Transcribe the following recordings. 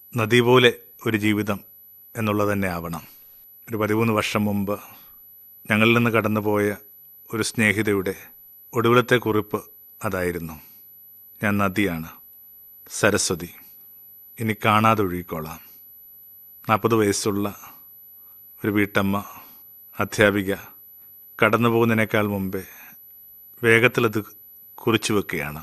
നദി പോലെ ഒരു ജീവിതം എന്നുള്ളത് തന്നെ ആവണം ഒരു പതിമൂന്ന് വർഷം മുമ്പ് ഞങ്ങളിൽ നിന്ന് കടന്നുപോയ ഒരു സ്നേഹിതയുടെ ഒടുവിലത്തെ കുറിപ്പ് അതായിരുന്നു ഞാൻ നദിയാണ് സരസ്വതി ഇനി കാണാതെ ഒഴുകിക്കോളാം നാൽപ്പത് വയസ്സുള്ള ഒരു വീട്ടമ്മ അധ്യാപിക കടന്നു പോകുന്നതിനേക്കാൾ മുമ്പേ വേഗത്തിലത് കുറിച്ചു വെക്കുകയാണ്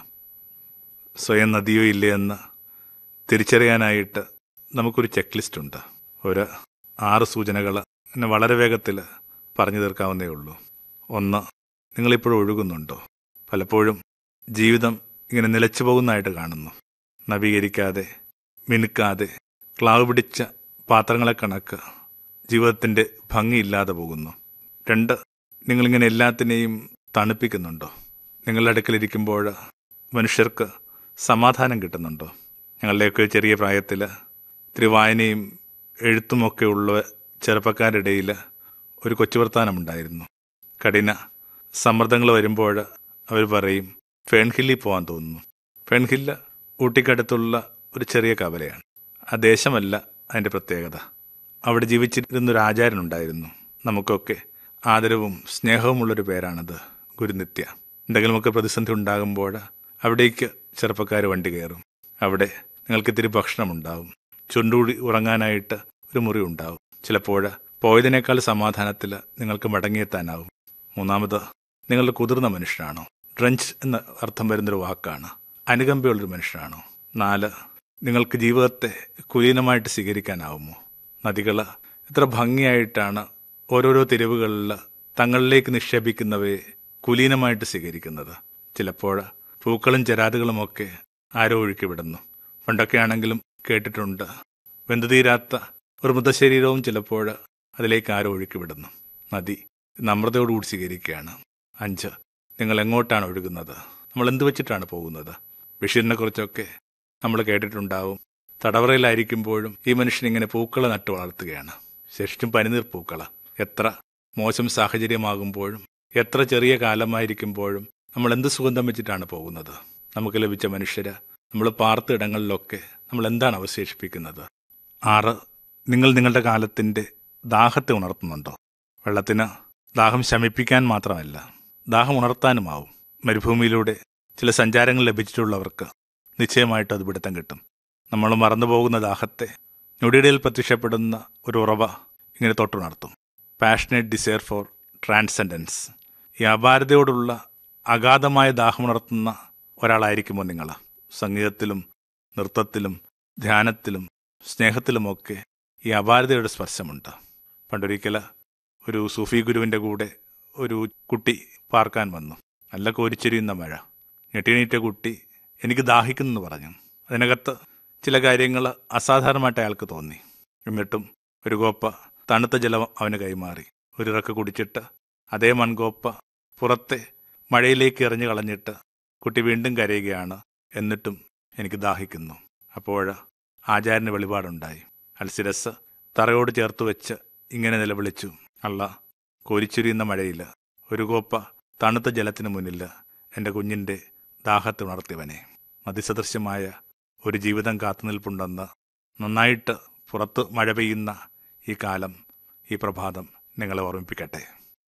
സ്വയം നദിയോ ഇല്ലേ എന്ന് തിരിച്ചറിയാനായിട്ട് നമുക്കൊരു ചെക്ക് ലിസ്റ്റ് ഉണ്ട് ഒരു ആറ് സൂചനകൾ എന്നെ വളരെ വേഗത്തിൽ പറഞ്ഞു തീർക്കാവുന്നേ ഉള്ളൂ ഒന്ന് നിങ്ങളിപ്പോഴും ഒഴുകുന്നുണ്ടോ പലപ്പോഴും ജീവിതം ഇങ്ങനെ നിലച്ചു പോകുന്നതായിട്ട് കാണുന്നു നവീകരിക്കാതെ മിനുക്കാതെ ക്ലാവ് പിടിച്ച പാത്രങ്ങളെ കണക്ക് ജീവിതത്തിൻ്റെ ഭംഗിയില്ലാതെ പോകുന്നു രണ്ട് നിങ്ങളിങ്ങനെ എല്ലാത്തിനെയും തണുപ്പിക്കുന്നുണ്ടോ നിങ്ങളുടെ അടുക്കലിരിക്കുമ്പോൾ മനുഷ്യർക്ക് സമാധാനം കിട്ടുന്നുണ്ടോ ഞങ്ങളുടെയൊക്കെ ചെറിയ പ്രായത്തിൽ ഇത്തിരി വായനയും എഴുത്തുമൊക്കെ ഉള്ള ചെറുപ്പക്കാരുടെ ഇടയിൽ ഒരു കൊച്ചു വർത്താനമുണ്ടായിരുന്നു കഠിന സമ്മർദ്ദങ്ങൾ വരുമ്പോൾ അവർ പറയും ഫേൺഹില്ലിൽ പോകാൻ തോന്നുന്നു ഫേൺഹില്ല് ഊട്ടിക്കടുത്തുള്ള ഒരു ചെറിയ കവലയാണ് ആ ദേശമല്ല അതിൻ്റെ പ്രത്യേകത അവിടെ ജീവിച്ചിരുന്ന ഒരു ആചാര്യനുണ്ടായിരുന്നു നമുക്കൊക്കെ ആദരവും സ്നേഹവുമുള്ളൊരു പേരാണത് ഗുരുനിത്യ എന്തെങ്കിലുമൊക്കെ പ്രതിസന്ധി ഉണ്ടാകുമ്പോൾ അവിടേക്ക് ചെറുപ്പക്കാർ വണ്ടി കയറും അവിടെ നിങ്ങൾക്ക് ഇത്തിരി ഭക്ഷണമുണ്ടാവും ചുണ്ടൂടി ഉറങ്ങാനായിട്ട് ഒരു മുറി ഉണ്ടാവും ചിലപ്പോൾ പോയതിനേക്കാൾ സമാധാനത്തിൽ നിങ്ങൾക്ക് മടങ്ങിയെത്താനാവും മൂന്നാമത് നിങ്ങളുടെ കുതിർന്ന മനുഷ്യനാണോ ഡ്രഞ്ച് എന്ന അർത്ഥം വരുന്നൊരു വാക്കാണ് അനുകമ്പയുള്ളൊരു മനുഷ്യനാണോ നാല് നിങ്ങൾക്ക് ജീവിതത്തെ കുലീനമായിട്ട് സ്വീകരിക്കാനാവുമോ നദികൾ എത്ര ഭംഗിയായിട്ടാണ് ഓരോരോ തെരുവുകളിൽ തങ്ങളിലേക്ക് നിക്ഷേപിക്കുന്നവയെ കുലീനമായിട്ട് സ്വീകരിക്കുന്നത് ചിലപ്പോൾ പൂക്കളും ചരാതുകളുമൊക്കെ ആരോ ഒഴുക്കി വിടുന്നു പണ്ടൊക്കെ ആണെങ്കിലും കേട്ടിട്ടുണ്ട് വെന്തുതീരാത്ത ഒരു മൃതശരീരവും ചിലപ്പോൾ അതിലേക്ക് ആരോ ഒഴുക്കി വിടുന്നു നദി നമ്രതയോടുകൂടി സ്വീകരിക്കുകയാണ് അഞ്ച് നിങ്ങൾ എങ്ങോട്ടാണ് ഒഴുകുന്നത് നമ്മൾ എന്ത് വെച്ചിട്ടാണ് പോകുന്നത് ബഷീറിനെ കുറിച്ചൊക്കെ നമ്മൾ കേട്ടിട്ടുണ്ടാവും തടവറയിലായിരിക്കുമ്പോഴും ഈ മനുഷ്യൻ ഇങ്ങനെ പൂക്കളെ നട്ടു വളർത്തുകയാണ് ശരിക്കും പനിനീർ പൂക്കള എത്ര മോശം സാഹചര്യമാകുമ്പോഴും എത്ര ചെറിയ കാലമായിരിക്കുമ്പോഴും നമ്മൾ എന്ത് സുഗന്ധം വെച്ചിട്ടാണ് പോകുന്നത് നമുക്ക് ലഭിച്ച മനുഷ്യര് നമ്മൾ പാർത്ത ഇടങ്ങളിലൊക്കെ നമ്മൾ എന്താണ് അവശേഷിപ്പിക്കുന്നത് ആറ് നിങ്ങൾ നിങ്ങളുടെ കാലത്തിൻ്റെ ദാഹത്തെ ഉണർത്തുന്നുണ്ടോ വെള്ളത്തിന് ദാഹം ശമിപ്പിക്കാൻ മാത്രമല്ല ദാഹം ഉണർത്താനുമാവും മരുഭൂമിയിലൂടെ ചില സഞ്ചാരങ്ങൾ ലഭിച്ചിട്ടുള്ളവർക്ക് നിശ്ചയമായിട്ട് അത് പിടുത്തം കിട്ടും നമ്മൾ മറന്നുപോകുന്ന ദാഹത്തെ ഞൊടിയിടയിൽ പ്രത്യക്ഷപ്പെടുന്ന ഒരു ഉറവ ഇങ്ങനെ തൊട്ടുണർത്തും പാഷനേറ്റ് ഡിസയർ ഫോർ ട്രാൻസെൻഡൻസ് ഈ അപാരതയോടുള്ള അഗാധമായ ദാഹമുണർത്തുന്ന ഒരാളായിരിക്കുമോ നിങ്ങൾ സംഗീതത്തിലും നൃത്തത്തിലും ധ്യാനത്തിലും സ്നേഹത്തിലുമൊക്കെ ഈ അപാരതയുടെ സ്പർശമുണ്ട് പണ്ടൊരിക്കൽ ഒരു സൂഫി ഗുരുവിൻ്റെ കൂടെ ഒരു കുട്ടി പാർക്കാൻ വന്നു നല്ല കോരിച്ചെരിയുന്ന മഴ ഞെട്ടിണീറ്റ കുട്ടി എനിക്ക് ദാഹിക്കുന്നെന്ന് പറഞ്ഞു അതിനകത്ത് ചില കാര്യങ്ങൾ അസാധാരണമായിട്ട് അയാൾക്ക് തോന്നി എന്നിട്ടും ഒരു കോപ്പ തണുത്ത ജലം അവന് കൈമാറി ഒരിറക്ക് കുടിച്ചിട്ട് അതേ മൺകോപ്പ പുറത്തെ മഴയിലേക്ക് എറിഞ്ഞു കളഞ്ഞിട്ട് കുട്ടി വീണ്ടും കരയുകയാണ് എന്നിട്ടും എനിക്ക് ദാഹിക്കുന്നു അപ്പോൾ ആചാര്യന് വെളിപാടുണ്ടായി അൽസിരസ് തറയോട് ചേർത്ത് വെച്ച് ഇങ്ങനെ നിലവിളിച്ചു അല്ല കോരിച്ചുരിയുന്ന മഴയിൽ ഒരു കോപ്പ തണുത്ത ജലത്തിന് മുന്നിൽ എൻ്റെ കുഞ്ഞിൻ്റെ ദാഹത്തുണർത്തിയവനെ അതിസദൃശ്യമായ ഒരു ജീവിതം കാത്തുനിൽപ്പുണ്ടെന്ന് നന്നായിട്ട് പുറത്ത് മഴ പെയ്യുന്ന ഈ കാലം ഈ പ്രഭാതം നിങ്ങളെ ഓർമ്മിപ്പിക്കട്ടെ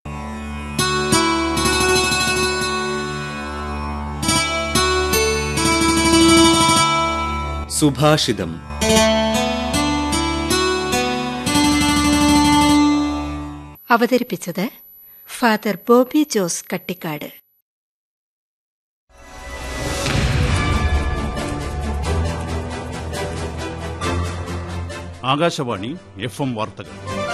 സുഭാഷിതം അവതരിപ്പിച്ചത് father Bobby Jose Kattikad Akashvani F M വാർത്തകൾ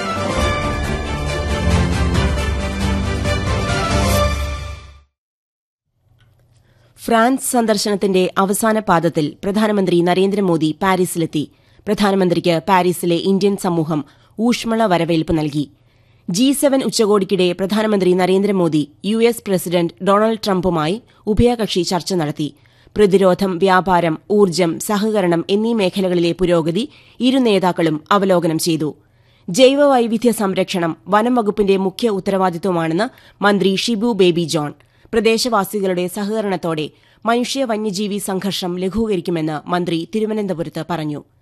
ഫ്രാൻസ് സന്ദർശനത്തിന്റെ അവസാന പാദത്തിൽ പ്രധാനമന്ത്രി നരേന്ദ്രമോദി പാരീസിലെത്തി പ്രധാനമന്ത്രിക്ക് പാരീസിലെ ഇന്ത്യൻ സമൂഹം ഊഷ്മള വരവേൽപ്പ് നൽകി ജി സെവൻ ഉച്ചകോടിക്കിടെ പ്രധാനമന്ത്രി Narendra Modi U S president Donald ട്രംപുമായി ഉഭയകക്ഷി ചർച്ച നടത്തി പ്രതിരോധം വ്യാപാരം ഊർജ്ജം സഹകരണം എന്നീ മേഖലകളിലെ പുരോഗതി ഇരു നേതാക്കളും അവലോകനം ചെയ്തു ജൈവവൈവിധ്യ സംരക്ഷണം വനം വകുപ്പിന്റെ മുഖ്യ ഉത്തരവാദിത്വമാണെന്ന് മന്ത്രി ഷിബു ബേബി ജോൺ പ്രദേശവാസികളുടെ സഹകരണത്തോടെ മനുഷ്യ വന്യജീവി സംഘർഷം ലഘൂകരിക്കുമെന്ന് മന്ത്രി തിരുവനന്തപുരത്ത് പറഞ്ഞു